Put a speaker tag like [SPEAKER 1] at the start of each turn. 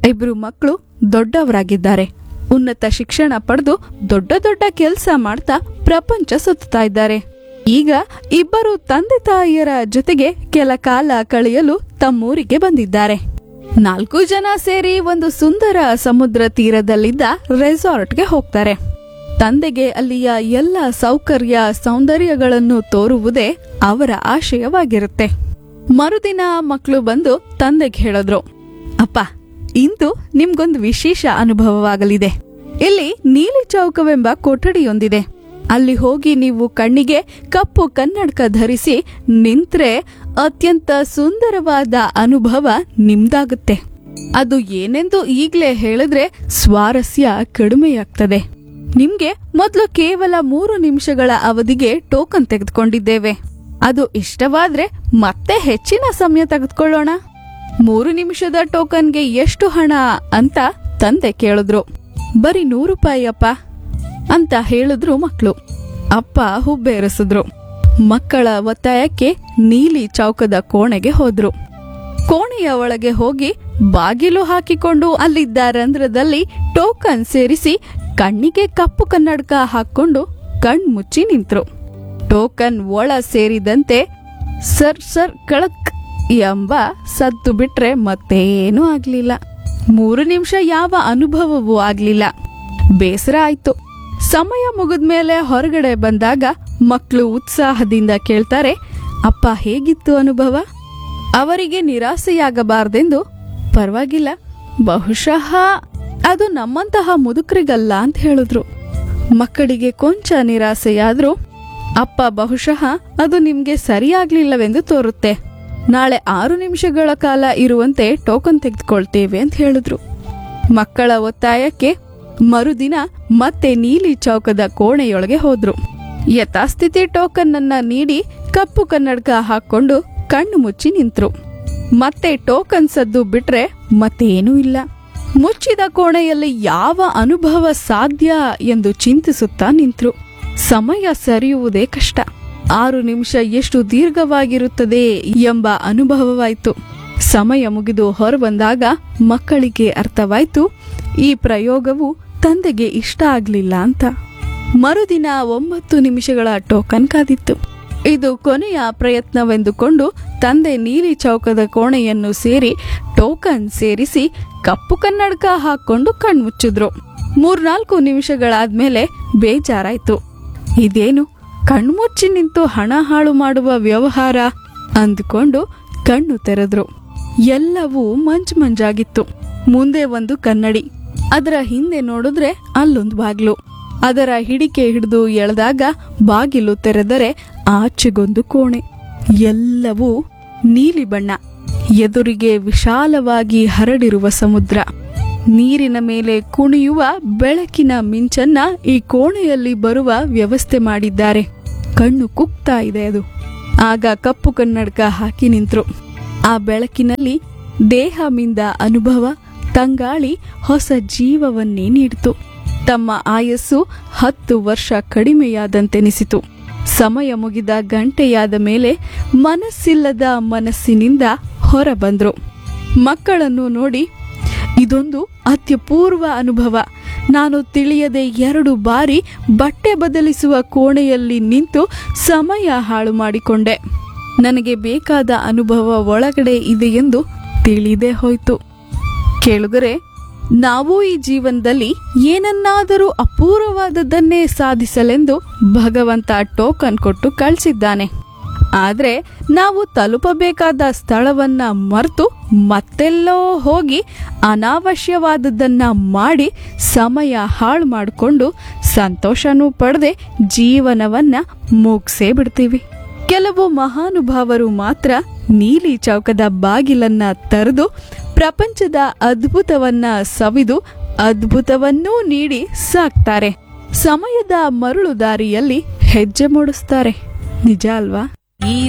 [SPEAKER 1] ಇಬ್ರು ಮಕ್ಕಳು ದೊಡ್ಡವರಾಗಿದ್ದಾರೆ ಉನ್ನತ ಶಿಕ್ಷಣ ಪಡೆದು ದೊಡ್ಡ ದೊಡ್ಡ ಕೆಲಸ ಮಾಡ್ತಾ ಪ್ರಪಂಚ ಸುತ್ತಾ ಇದ್ದಾರೆ ಈಗ ಇಬ್ಬರು ತಂದೆ ತಾಯಿಯರ ಜೊತೆಗೆ ಕೆಲ ಕಾಲ ಕಳೆಯಲು ತಮ್ಮೂರಿಗೆ ಬಂದಿದ್ದಾರೆ ನಾಲ್ಕು ಜನ ಸೇರಿ ಒಂದು ಸುಂದರ ಸಮುದ್ರ ತೀರದಲ್ಲಿದ್ದ ರೆಸಾರ್ಟ್ಗೆ ಹೋಗ್ತಾರೆ ತಂದೆಗೆ ಅಲ್ಲಿಯ ಎಲ್ಲ ಸೌಕರ್ಯ ಸೌಂದರ್ಯಗಳನ್ನು ತೋರುವುದೇ ಅವರ ಆಶಯವಾಗಿರುತ್ತೆ ಮರುದಿನ ಮಕ್ಕಳು ಬಂದು ತಂದೆಗೆ ಹೇಳಿದ್ರು ಅಪ್ಪ ಇಂದು ನಿಮ್ಗೊಂದು ವಿಶೇಷ ಅನುಭವವಾಗಲಿದೆ ಇಲ್ಲಿ ನೀಲಿ ಚೌಕವೆಂಬ ಕೊಠಡಿಯೊಂದಿದೆ ಅಲ್ಲಿ ಹೋಗಿ ನೀವು ಕಣ್ಣಿಗೆ ಕಪ್ಪು ಕನ್ನಡಕ ಧರಿಸಿ ನಿಂತ್ರೆ ಅತ್ಯಂತ ಸುಂದರವಾದ ಅನುಭವ ನಿಮ್ದಾಗುತ್ತೆ ಅದು ಏನೆಂದು ಈಗ್ಲೇ ಹೇಳಿದ್ರೆ ಸ್ವಾರಸ್ಯ ಕಡಿಮೆಯಾಗ್ತದೆ ನಿಮ್ಗೆ ಮೊದಲು ಕೇವಲ ಮೂರು ನಿಮಿಷಗಳ ಅವಧಿಗೆ ಟೋಕನ್ ತೆಗೆದುಕೊಂಡಿದ್ದೇವೆ ಅದು ಇಷ್ಟವಾದ್ರೆ ಮತ್ತೆ ಹೆಚ್ಚಿನ ಸಮಯ ತೆಗೆದುಕೊಳ್ಳೋಣ ಮೂರು ನಿಮಿಷದ ಟೋಕನ್ಗೆ ಎಷ್ಟು ಹಣ ಅಂತ ತಂದೆ ಕೇಳಿದ್ರು ಬರೀ ನೂರು ರೂಪಾಯಿ ಅಪ್ಪ ಅಂತ ಹೇಳಿದ್ರು ಮಕ್ಕಳು ಅಪ್ಪ ಹುಬ್ಬೇರಿಸಿದ್ರು ಮಕ್ಕಳ ಒತ್ತಾಯಕ್ಕೆ ನೀಲಿ ಚೌಕದ ಕೋಣೆಗೆ ಹೋದ್ರು ಕೋಣೆಯ ಒಳಗೆ ಹೋಗಿ ಬಾಗಿಲು ಹಾಕಿಕೊಂಡು ಅಲ್ಲಿದ್ದ ರಂಧ್ರದಲ್ಲಿ ಟೋಕನ್ ಸೇರಿಸಿ ಕಣ್ಣಿಗೆ ಕಪ್ಪು ಕನ್ನಡಕ ಹಾಕೊಂಡು ಕಣ್ ಮುಚ್ಚಿ ನಿಂತ್ರು ಟೋಕನ್ ಒಳ ಸೇರಿದಂತೆ ಸರ್ ಸರ್ ಕಳಕ್ ಎಂಬ ಸದ್ದು ಬಿಟ್ರೆ ಮತ್ತೇನೂ ಆಗ್ಲಿಲ್ಲ ಮೂರು ನಿಮಿಷ ಯಾವ ಅನುಭವವೂ ಆಗ್ಲಿಲ್ಲ ಬೇಸರ ಆಯ್ತು ಸಮಯ ಮುಗಿದ್ಮೇಲೆ ಹೊರಗಡೆ ಬಂದಾಗ ಮಕ್ಕಳು ಉತ್ಸಾಹದಿಂದ ಕೇಳ್ತಾರೆ ಅಪ್ಪ ಹೇಗಿತ್ತು ಅನುಭವ ಅವರಿಗೆ ನಿರಾಸೆಯಾಗಬಾರ್ದೆಂದು ಪರವಾಗಿಲ್ಲ ಬಹುಶಃ ಅದು ನಮ್ಮಂತಹ ಮುದುಕರಿಗಲ್ಲ ಅಂತ ಹೇಳಿದ್ರು ಮಕ್ಕಳಿಗೆ ಕೊಂಚ ನಿರಾಸೆಯಾದ್ರೂ ಅಪ್ಪ ಬಹುಶಃ ಅದು ನಿಮ್ಗೆ ಸರಿಯಾಗ್ಲಿಲ್ಲವೆಂದು ತೋರುತ್ತೆ ನಾಳೆ ಆರು ನಿಮಿಷಗಳ ಕಾಲ ಇರುವಂತೆ ಟೋಕನ್ ತೆಗೆದುಕೊಳ್ತೇವೆ ಅಂತ ಹೇಳಿದ್ರು ಮಕ್ಕಳ ಒತ್ತಾಯಕ್ಕೆ ಮರುದಿನ ಮತ್ತೆ ನೀಲಿ ಚೌಕದ ಕೋಣೆಯೊಳಗೆ ಹೋದ್ರು ಯಥಾಸ್ಥಿತಿ ಟೋಕನ್ ಅನ್ನ ನೀಡಿ ಕಪ್ಪು ಕನ್ನಡಕ ಹಾಕೊಂಡು ಕಣ್ಣು ಮುಚ್ಚಿ ನಿಂತ್ರು ಮತ್ತೆ ಟೋಕನ್ ಸದ್ದು ಬಿಟ್ರೆ ಮತ್ತೇನೂ ಇಲ್ಲ ಮುಚ್ಚಿದ ಕೋಣೆಯಲ್ಲಿ ಯಾವ ಅನುಭವ ಸಾಧ್ಯ ಎಂದು ಚಿಂತಿಸುತ್ತಾ ನಿಂತ್ರು ಸಮಯ ಸರಿಯುವುದೇ ಕಷ್ಟ ಆರು ನಿಮಿಷ ಎಷ್ಟು ದೀರ್ಘವಾಗಿರುತ್ತದೆ ಎಂಬ ಅನುಭವವಾಯಿತು ಸಮಯ ಮುಗಿದು ಹೊರಬಂದಾಗ ಮಕ್ಕಳಿಗೆ ಅರ್ಥವಾಯ್ತು ಈ ಪ್ರಯೋಗವು ತಂದೆಗೆ ಇಷ್ಟ ಆಗ್ಲಿಲ್ಲ ಅಂತ ಮರುದಿನ ಒಂಬತ್ತು ನಿಮಿಷಗಳ ಟೋಕನ್ ಕಾದಿತ್ತು ಇದು ಕೊನೆಯ ಪ್ರಯತ್ನವೆಂದುಕೊಂಡು ತಂದೆ ನೀಲಿ ಚೌಕದ ಕೋಣೆಯನ್ನು ಸೇರಿ ಟೋಕನ್ ಸೇರಿಸಿ ಕಪ್ಪು ಕನ್ನಡಕ ಹಾಕೊಂಡು ಕಣ್ಮುಚ್ಚಿದ್ರು ಮೂರ್ನಾಲ್ಕು ನಿಮಿಷಗಳಾದ್ಮೇಲೆ ಬೇಜಾರಾಯ್ತು ಇದೇನು ಕಣ್ಮುಚ್ಚಿ ನಿಂತು ಹಣ ಹಾಳು ಮಾಡುವ ವ್ಯವಹಾರ ಅಂದುಕೊಂಡು ಕಣ್ಣು ತೆರೆದ್ರು ಎಲ್ಲವೂ ಮಂಜು ಮಂಜಾಗಿತ್ತು ಮುಂದೆ ಒಂದು ಕನ್ನಡಿ ಅದರ ಹಿಂದೆ ನೋಡಿದ್ರೆ ಅಲ್ಲೊಂದು ಬಾಗ್ಲು ಅದರ ಹಿಡಿಕೆ ಹಿಡಿದು ಎಳೆದಾಗ ಬಾಗಿಲು ತೆರೆದರೆ ಆಚೆಗೊಂದು ಕೋಣೆ ಎಲ್ಲವೂ ನೀಲಿ ಬಣ್ಣ ಎದುರಿಗೆ ವಿಶಾಲವಾಗಿ ಹರಡಿರುವ ಸಮುದ್ರ ನೀರಿನ ಮೇಲೆ ಕುಣಿಯುವ ಬೆಳಕಿನ ಮಿಂಚನ್ನ ಈ ಕೋಣೆಯಲ್ಲಿ ಬರುವ ವ್ಯವಸ್ಥೆ ಮಾಡಿದ್ದಾರೆ ಕಣ್ಣು ಕುಕ್ತಾ ಇದೆ ಅದು ಆಗ ಕಪ್ಪು ಕನ್ನಡಕ ಹಾಕಿ ನಿಂತ್ರು ಆ ಬೆಳಕಿನಲ್ಲಿ ದೇಹ ಮಿಂದ ಅನುಭವ ತಂಗಾಳಿ ಹೊಸ ಜೀವವನ್ನೇ ನೀಡಿತು ತಮ್ಮ ಆಯಸ್ಸು ಹತ್ತು ವರ್ಷ ಕಡಿಮೆಯಾದಂತೆನಿಸಿತು ಸಮಯ ಮುಗಿದ ಗಂಟೆಯಾದ ಮೇಲೆ ಮನಸ್ಸಿಲ್ಲದ ಮನಸ್ಸಿನಿಂದ ಹೊರಬಂದ್ರು ಮಕ್ಕಳನ್ನು ನೋಡಿ ಇದೊಂದು ಅತ್ಯಪೂರ್ವ ಅನುಭವ ನಾನು ತಿಳಿಯದೆ ಎರಡು ಬಾರಿ ಬಟ್ಟೆ ಬದಲಿಸುವ ಕೋಣೆಯಲ್ಲಿ ನಿಂತು ಸಮಯ ಹಾಳು ಮಾಡಿಕೊಂಡೆ ನನಗೆ ಬೇಕಾದ ಅನುಭವ ಒಳಗಡೆ ಇದೆ ಎಂದು ತಿಳಿದೇ ಹೋಯ್ತು ಕೇಳುಗರೆ ನಾವು ಈ ಜೀವನದಲ್ಲಿ ಏನನ್ನಾದರೂ ಅಪೂರ್ವವಾದದ್ದನ್ನೇ ಸಾಧಿಸಲೆಂದು ಭಗವಂತ ಟೋಕನ್ ಕೊಟ್ಟು ಕಳಿಸಿದ್ದಾನೆ ಆದ್ರೆ ನಾವು ತಲುಪಬೇಕಾದ ಸ್ಥಳವನ್ನ ಮರೆತು ಮತ್ತೆಲ್ಲೋ ಹೋಗಿ ಅನಾವಶ್ಯವಾದದ್ದನ್ನ ಮಾಡಿ ಸಮಯ ಹಾಳು ಮಾಡಿಕೊಂಡು ಸಂತೋಷನೂ ಪಡೆದೆ ಜೀವನವನ್ನ ಮುಗಿಸೇ ಬಿಡ್ತೀವಿ ಕೆಲವು ಮಹಾನುಭಾವರು ಮಾತ್ರ ನೀಲಿ ಚೌಕದ ಬಾಗಿಲನ್ನ ತೆರೆದು ಪ್ರಪಂಚದ ಅದ್ಭುತವನ್ನ ಸವಿದು ಅದ್ಭುತವನ್ನೂ ನೀಡಿ ಸಾಕ್ತಾರೆ ಸಮಯದ ಮರುಳು ದಾರಿಯಲ್ಲಿ ಹೆಜ್ಜೆ ಮೂಡಿಸ್ತಾರೆ ನಿಜ ಅಲ್ವಾ